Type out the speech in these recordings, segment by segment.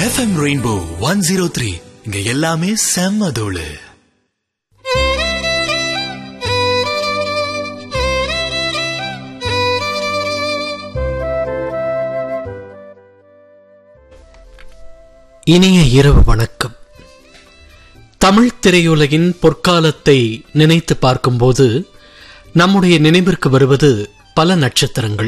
FM rainbow one zero three இங்க எல்லாமே செம்ம தோளு இனிய இரவு வணக்கம் தமிழ் திரையுலகின் பொற்காலத்தை நினைத்து பார்க்கும்போது நம்முடைய நினைவிற்கு வருவது பல நட்சத்திரங்கள்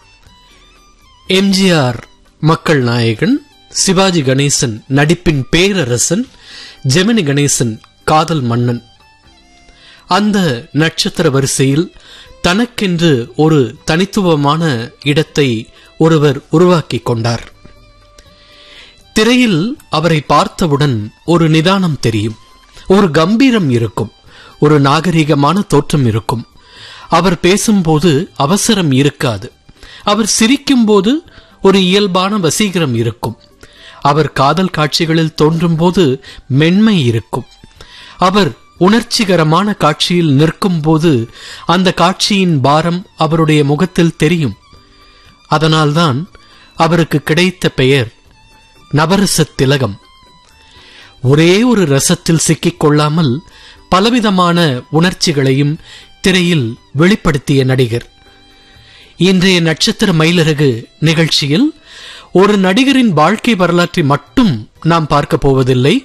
எம்ஜிஆர் மக்கள் நாயகன் சிவாஜி கணேசன் நடிப்பின் பேரரசன் ஜெமினி கணேசன் காதல் மன்னன் அந்த நட்சத்திர வரிசையில் தனக்கென்று ஒரு தனித்துவமான இடத்தை ஒருவர் உருவாக்கிக் கொண்டார் திரையில் அவரை பார்த்தவுடன் ஒரு நிதானம் தெரியும் ஒரு கம்பீரம் இருக்கும் ஒரு நாகரிகமான தோற்றம் இருக்கும் அவர் பேசும்போது அவசரம் இருக்காது அவர் சிரிக்கும்போது ஒரு இயல்பான வசீகரம் இருக்கும் அவர் காதல் காட்சிகளில் தோன்றும்போது மென்மை இருக்கும் அவர் உணர்ச்சிகரமான காட்சியில் நிற்கும்போது அந்த காட்சியின் பாரம் அவருடைய முகத்தில் தெரியும் அதனால்தான் அவருக்கு கிடைத்த பெயர் நவரச திலகம் ஒரே ஒரு ரசத்தில் சிக்கிக் கொள்ளாமல் பலவிதமான உணர்ச்சிகளையும் திரையில் வெளிப்படுத்திய நடிகர் இன்றைய நட்சத்திர மயிலரகு நிகழ்ச்சியில் ஒரு நடிகரின் வாழ்க்கை வரலாற்றை மட்டும் நாம் பார்க்க போவதில்லை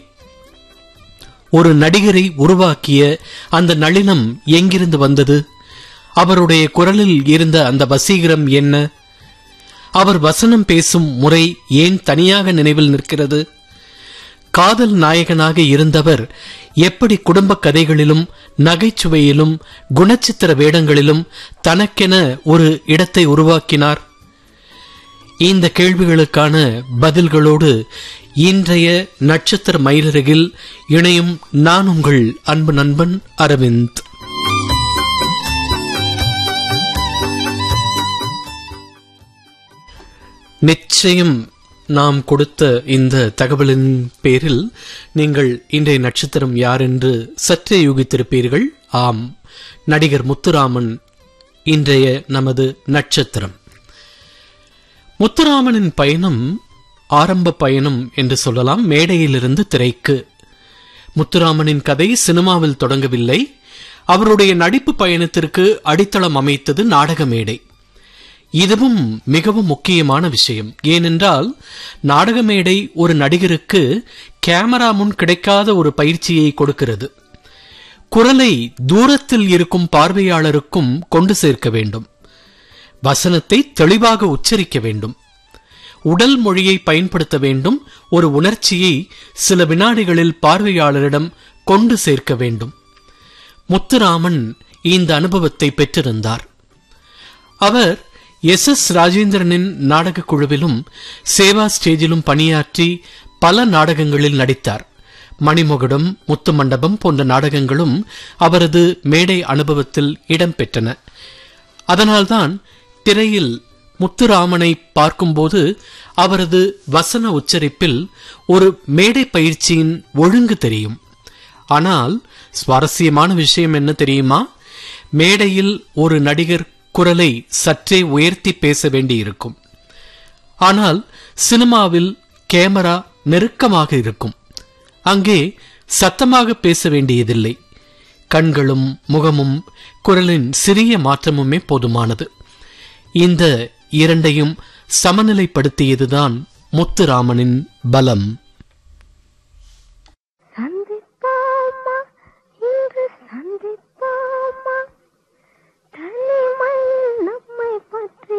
ஒரு நடிகரை உருவாக்கிய அந்த நளினம் எங்கிருந்து வந்தது அவருடைய குரலில் இருந்த அந்த வசீகரம் என்ன அவர் வசனம் பேசும் முறை ஏன் தனியாக நினைவில் நிற்கிறது காதல் நாயகனாக இருந்தவர் எப்படி குடும்ப கதைகளிலும் நகைச்சுவையிலும் குணச்சித்திர வேடங்களிலும் தனக்கென ஒரு இடத்தை உருவாக்கினார் இந்த கேள்விகளுக்கான பதில்களோடு இன்றைய நட்சத்திர மயிலருகில் இணையும் நான் உங்கள் அன்பு நண்பன் அரவிந்த் நிச்சயம் நாம் கொடுத்த இந்த தகவலின் பேரில் நீங்கள் இன்றைய நட்சத்திரம் யார் என்று சற்றே யூகித்திருப்பீர்கள் ஆம் நடிகர் முத்துராமன் இன்றைய நமது நட்சத்திரம் முத்துராமனின் பயணம் ஆரம்ப பயணம் என்று சொல்லலாம் மேடையிலிருந்து திரைக்கு முத்துராமனின் கதை சினிமாவில் தொடங்கவில்லை அவருடைய நடிப்பு பயணத்திற்கு அடித்தளம் அமைத்தது நாடக மேடை இதுவும் மிகவும் முக்கியமான விஷயம் ஏனென்றால் நாடக மேடை ஒரு நடிகருக்கு கேமரா முன் கிடைக்காத ஒரு பயிற்சியை கொடுக்கிறது குரலை தூரத்தில் இருக்கும் பார்வையாளருக்கும் கொண்டு சேர்க்க வேண்டும் வசனத்தை தெளிவாக உச்சரிக்க வேண்டும் உடல் மொழியை பயன்படுத்த வேண்டும் ஒரு உணர்ச்சியை சில வினாடிகளில் பார்வையாளரிடம் கொண்டு சேர்க்க வேண்டும் முத்துராமன் இந்த அனுபவத்தை பெற்றிருந்தார் அவர் எஸ் எஸ் ராஜேந்திரனின் நாடகக் குழுவிலும் சேவா ஸ்டேஜிலும் பணியாற்றி பல நாடகங்களில் நடித்தார் மணிமகுடம் முத்து மண்டபம் போன்ற நாடகங்களும் அவரது மேடை அனுபவத்தில் இடம்பெற்றன அதனால்தான் திரையில் முத்துராமனை பார்க்கும்போது அவரது வசன உச்சரிப்பில் ஒரு மேடை பயிற்சியின் ஒழுங்கு தெரியும் ஆனால் சுவாரஸ்யமான விஷயம் என்ன தெரியுமா மேடையில் ஒரு நடிகர் குரலை சற்றே உயர்த்தி பேச வேண்டியிருக்கும் ஆனால் சினிமாவில் கேமரா நெருக்கமாக இருக்கும் அங்கே சத்தமாக பேச வேண்டியதில்லை கண்களும் முகமும் குரலின் சிறிய மாற்றமுமே போதுமானது இந்த இரண்டையும் சமநிலைப்படுத்தியதுதான் முத்துராமனின் பலம்